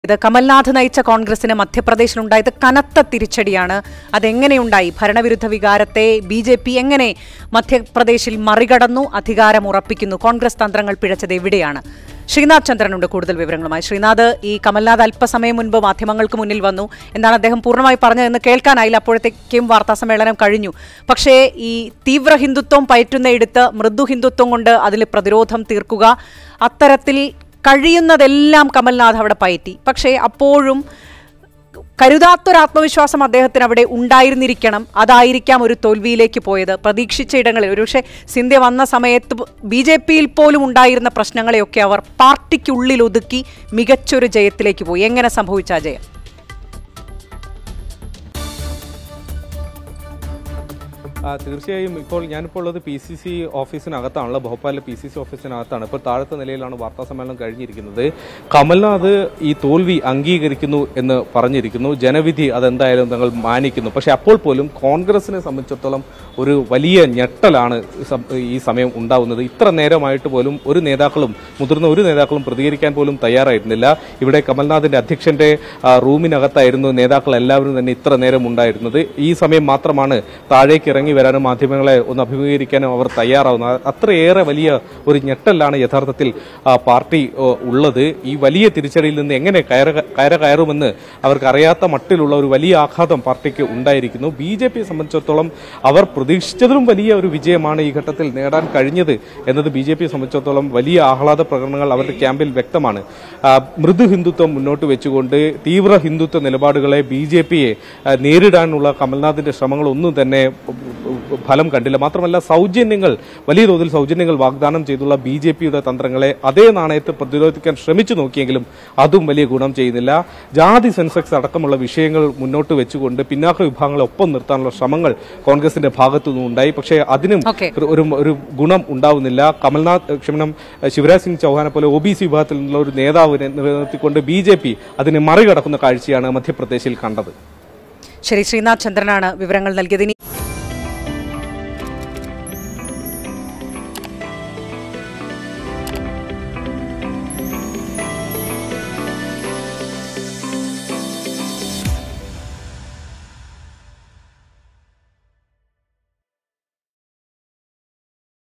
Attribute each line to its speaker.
Speaker 1: ഇത് കമൽനാഥ് നയിച്ച കോൺഗ്രസിന് മധ്യപ്രദേശിലുണ്ടായത് കനത്ത തിരിച്ചടിയാണ് അതെങ്ങനെയുണ്ടായി ഭരണവിരുദ്ധ വികാരത്തെ ബി ജെ പി എങ്ങനെ മധ്യപ്രദേശിൽ മറികടന്നു അധികാരം ഉറപ്പിക്കുന്നു കോൺഗ്രസ് തന്ത്രങ്ങൾ പിഴച്ചത് എവിടെയാണ് ശ്രീനാഥ് ചന്ദ്രനുണ്ട് കൂടുതൽ വിവരങ്ങളുമായി ശ്രീനാഥ് ഈ കമൽനാഥ് അല്പസമയം മുൻപ് മാധ്യമങ്ങൾക്ക് മുന്നിൽ വന്നു എന്താണ് അദ്ദേഹം പൂർണ്ണമായി പറഞ്ഞതെന്ന് കേൾക്കാനായില്ല അപ്പോഴത്തേക്കും വാർത്താ സമ്മേളനം കഴിഞ്ഞു പക്ഷേ ഈ തീവ്ര ഹിന്ദുത്വം പയറ്റുന്നയിടത്ത് മൃദു ഹിന്ദുത്വം കൊണ്ട് അതിൽ പ്രതിരോധം തീർക്കുക അത്തരത്തിൽ കഴിയുന്നതെല്ലാം കമൽനാഥ് അവിടെ പയറ്റി പക്ഷേ അപ്പോഴും കരുതാത്തൊരാത്മവിശ്വാസം അദ്ദേഹത്തിന് അവിടെ ഉണ്ടായിരുന്നിരിക്കണം അതായിരിക്കാം ഒരു തോൽവിയിലേക്ക് പോയത് പ്രതീക്ഷിച്ച ഇടങ്ങളിൽ ഒരുപക്ഷെ സിന്ധ്യ വന്ന സമയത്ത് ബി ജെ പിയിൽ പോലും ഉണ്ടായിരുന്ന പ്രശ്നങ്ങളെയൊക്കെ അവർ പാർട്ടിക്കുള്ളിൽ ഒതുക്കി മികച്ചൊരു ജയത്തിലേക്ക് പോയി എങ്ങനെ സംഭവിച്ച ആ ജയം
Speaker 2: ആ, തീർച്ചയായും ഇപ്പോൾ ഞാനിപ്പോൾ ഉള്ളത് പി സി സി ഓഫീസിനകത്താണല്ലോ ഭോപ്പാലിലെ പി സി സി ഓഫീസിനകത്താണ് ഇപ്പോൾ താഴത്തെ നിലയിലാണ് വാർത്താ സമ്മേളനം കഴിഞ്ഞിരിക്കുന്നത് കമൽനാഥ് ഈ തോൽവി അംഗീകരിക്കുന്നു എന്ന് പറഞ്ഞിരിക്കുന്നു ജനവിധി അതെന്തായാലും തങ്ങൾ മാനിക്കുന്നു പക്ഷേ അപ്പോൾ പോലും കോൺഗ്രസിനെ സംബന്ധിച്ചിടത്തോളം ഒരു വലിയ ഞെട്ടലാണ് സം- ഈ സമയം ഉണ്ടാവുന്നത് ഇത്ര നേരമായിട്ട് പോലും ഒരു നേതാക്കളും മുതിർന്ന ഒരു നേതാക്കളും പ്രതികരിക്കാൻ പോലും തയ്യാറായിരുന്നില്ല ഇവിടെ കമൽനാഥിന്റെ അധ്യക്ഷന്റെ ആ, റൂമിനകത്തായിരുന്നു നേതാക്കൾ എല്ലാവരും തന്നെ ഇത്ര നേരം ഉണ്ടായിരുന്നത് ഈ സമയം മാത്രമാണ് താഴേക്ക് ഇറങ്ങി വരാനും മാധ്യമങ്ങളെ ഒന്ന് അഭിമുഖീകരിക്കാനും അവർ തയ്യാറാവുന്നത് അത്രയേറെ വലിയ ഒരു ഞെട്ടലാണ് യഥാർത്ഥത്തിൽ ആ, പാർട്ടി ഓ, ഉള്ളത് ഈ വലിയ തിരിച്ചടിയിൽ നിന്ന് എങ്ങനെ കയറ കയറ കയറുമെന്ന് അവർക്ക് അറിയാത്ത മട്ടിലുള്ള ഒരു വലിയ ആഘാതം പാർട്ടിക്ക് ഉണ്ടായിരിക്കുന്നു ബി ജെ പിയെ സംബന്ധിച്ചിടത്തോളം അവർ പ്രതീക്ഷിച്ചതിലും വലിയ ഒരു വിജയമാണ് ഈ ഘട്ടത്തിൽ നേടാൻ കഴിഞ്ഞത് എന്നത് ബി ജെ പിയെ സംബന്ധിച്ചിടത്തോളം വലിയ ആഹ്ലാദ പ്രകടനങ്ങൾ അവരുടെ ക്യാമ്പിൽ വ്യക്തമാണ് ആ, മൃദു ഹിന്ദുത്വം മുന്നോട്ട് വെച്ചുകൊണ്ട് തീവ്ര ഹിന്ദുത്വ നിലപാടുകളെ ബി ജെ പിയെ നേരിടാനുള്ള കമൽനാഥിന്റെ ശ്രമങ്ങളൊന്നും തന്നെ ഫലം കണ്ടില്ല മാത്രമല്ല സൗജന്യങ്ങൾ വലിയ തോതിൽ സൗജന്യങ്ങൾ വാഗ്ദാനം ചെയ്തുള്ള ബി ജെ പിയുടെ തന്ത്രങ്ങളെ അതേ നാണയത്തെ പ്രതിരോധിക്കാൻ ശ്രമിച്ചു നോക്കിയെങ്കിലും അതും വലിയ ഗുണം ചെയ്യുന്നില്ല ജാതി സെൻസെക്സ് അടക്കമുള്ള വിഷയങ്ങൾ മുന്നോട്ട് വെച്ചുകൊണ്ട് പിന്നാക്ക വിഭാഗങ്ങളെ ഒപ്പം നിർത്താനുള്ള ശ്രമങ്ങൾ കോൺഗ്രസിന്റെ ഭാഗത്തു നിന്നുണ്ടായി പക്ഷേ അതിനും
Speaker 1: Okay.
Speaker 2: ഒരു- ഒരു ഒരു ഗുണം ഉണ്ടാവുന്നില്ല കമൽനാഥ് ക്ഷമനം ശിവരാജ് സിംഗ് ചൗഹാനെ പോലെ ഒ ബി സി വിഭാഗത്തിൽ നിന്നുള്ള ഒരു നേതാവിനെ നിലനിർത്തിക്കൊണ്ട് ബി ജെ പി അതിനെ മറികടക്കുന്ന കാഴ്ചയാണ് മധ്യപ്രദേശിൽ കണ്ടത്
Speaker 1: ശരി ശ്രീനാഥ് ചന്ദ്രനാണ് വിവരങ്ങൾ നൽകിയത് ഇനി